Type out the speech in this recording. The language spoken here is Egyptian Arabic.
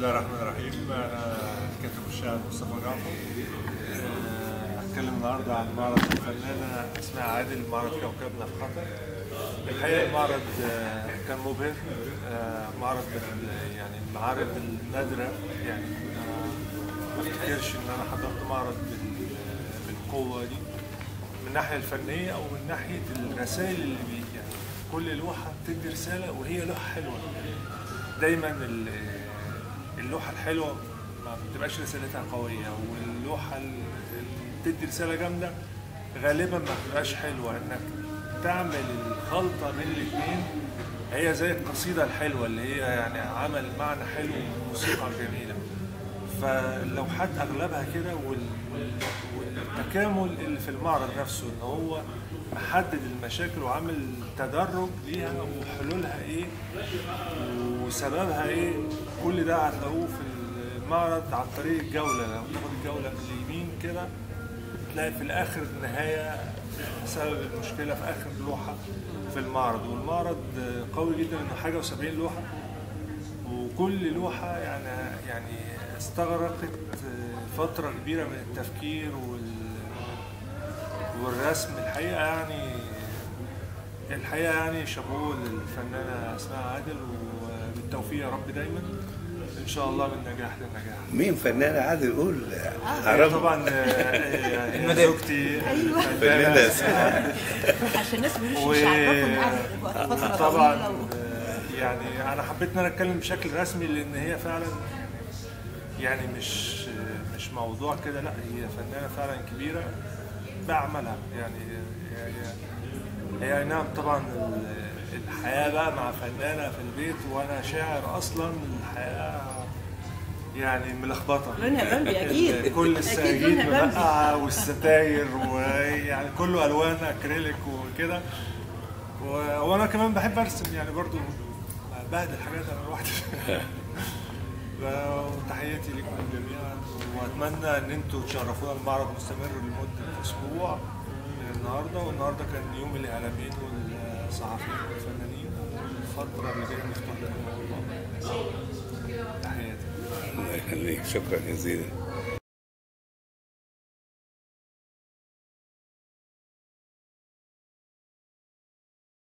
الله الرحمن الرحيم انا الكاتب والشاعر مصطفى جعفر آه، هتكلم النهارده عن معرض الفنانه اسماء عادل معرض كوكبنا في خطر الحقيقه المعرض آه، كان مبهر آه، معرض من يعني المعارض النادره يعني آه، ما افتكرش ان انا حضرت معرض بال- بالقوه دي من الناحيه الفنيه او من ناحيه الرسائل اللي بي يعني كل لوحه بتدي رساله وهي لوحه حلوه دايما ال- اللوحه الحلوه ما بتبقاش رسالتها قويه واللوحه اللي بتدي رساله جامده غالبا ما بتبقاش حلوه انك تعمل الخلطه بين الاثنين هي زي القصيده الحلوه اللي هي يعني عمل معنى حلو وموسيقى جميله فاللوحات اغلبها كده وال- والتكامل اللي في المعرض نفسه ان هو محدد المشاكل وعامل تدرج ليها وحلولها ايه وسببها ايه كل ده هتلاقوه في المعرض عن طريق الجوله لو تاخد الجوله من اليمين كده تلاقي في الاخر النهايه سبب المشكله في اخر لوحه في المعرض والمعرض قوي جدا انه حاجه و70 لوحه وكل لوحة يعني يعني استغرقت فترة كبيرة من التفكير وال والرسم الحقيقة يعني الحقيقة يعني شابوه للفنانة أسماء عادل وبالتوفيق يا رب دايما إن شاء الله من نجاح لنجاح مين فنان عادل قول هي عرب طبعا آه، هي زوجتي فنانة الفنانة أسماء. عشان الناس ما و- مش عارفاكم يعني فتره طبعا طويله و... آه، يعني انا حبيت ان انا اتكلم بشكل رسمي لان هي فعلا يعني مش مش موضوع كده لا هي فنانه فعلا كبيره باعمالها يعني هي هي- هي أي نعم طبعا ال- الحياه بقى مع فنانه في البيت وانا شاعر اصلا الحياه يعني ملخبطه لونها بامبي اكيد كل اكيد السجاجيد لونها بامبي مبقعة والستاير ويعني كله الوان اكريليك وكده و- وانا كمان بحب ارسم يعني برضو بهدل حاجات انا لوحدي وتحياتي لكم جميعا واتمنى ان انتوا تشرفونا المعرض مستمر لمده اسبوع من النهارده والنهارده كان يوم الاعلاميين والصحفيين والفنانين والفتره اللي جايه مفتوحه لهم ان شاء الله تحياتي الله يخليك شكرا جزيلا